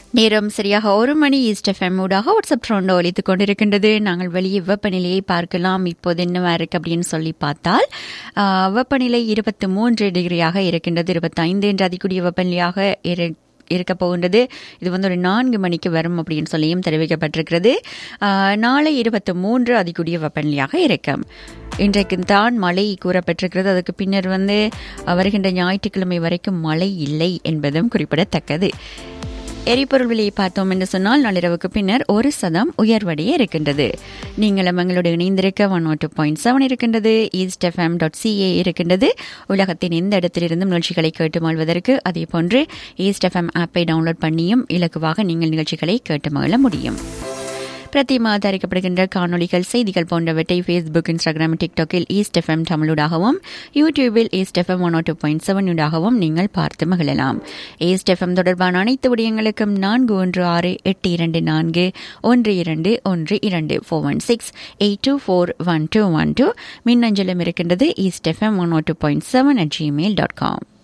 நேரம் சரியாக ஒரு மணி ஈஸ்ட் எஃப்எம் ஊடாக வாட்ஸ்அப் ட்ரோண்டோ ஒலித்துக் கொண்டிருக்கின்றது நாங்கள் வெளியே வெப்பநிலையை பார்க்கலாம் இப்போது என்னவா இருக்கு அப்படின்னு சொல்லி பார்த்தால் ஆ, வெப்பநிலை இருபத்தி மூன்று டிகிரியாக இருக்கின்றது இருபத்தைந்து என்று அதிகூடிய வெப்பநிலையாக இரு இருக்க போகின்றது இது வந்து ஒரு நான்கு மணிக்கு வரும் அப்படின்னு சொல்லியும் தெரிவிக்கப்பட்டிருக்கிறது ஆ, நாளை இருபத்தி மூன்று அதிகூடிய வெப்பநிலையாக இருக்கும் இன்றைக்கு தான் மழை கூறப்பட்டிருக்கிறது அதுக்கு பின்னர் வந்து அ, வருகின்ற ஞாயிற்றுக்கிழமை வரைக்கும் மழை இல்லை என்பதும் குறிப்பிடத்தக்கது எரிபொருள் விலையை பார்த்தோம் என்று சொன்னால் நள்ளிரவுக்கு பின்னர் ஒரு சதம் உயர்வடைய இருக்கின்றது நீங்களும் எங்களோடு இணைந்திருக்க one O two point seven இருக்கின்றது ஈஸ்ட் எஃப்எம் டாட் சிஏ இருக்கின்றது உலகத்தின் எந்த இடத்திலிருந்தும் நிகழ்ச்சிகளை கேட்டு மகிழ்வதற்கு அதே போன்று ஈஸ்ட் எஃப்எம் ஆப்பை டவுன்லோட் பண்ணியும் இலகுவாக நீங்கள் நிகழ்ச்சிகளை கேட்டு மகிழ முடியும் பிரதி மாத அறிக்கப்படுகின்ற காணொளிகள் செய்திகள் போன்றவற்றை ஃபேஸ்புக் இன்ஸ்டாகிராம் டிக்டாக்கில் ஈஸ்ட் எஃப்எம் தமிழூடாகவும் யூடியூபில் East FM one two point seven ஊடாகவும் நீங்கள் பார்த்து மகிழலாம் ஈஸ்ட் எஃப்எம் தொடர்பான அனைத்து விடயங்களுக்கும் நான்கு ஒன்று ஆறு எட்டு இரண்டு நான்கு ஒன்று இரண்டு ஒன்று இரண்டு four one six eight two four one two one two மின்னஞ்சலும் இருக்கின்றது East FM one two point seven at Gmail dot com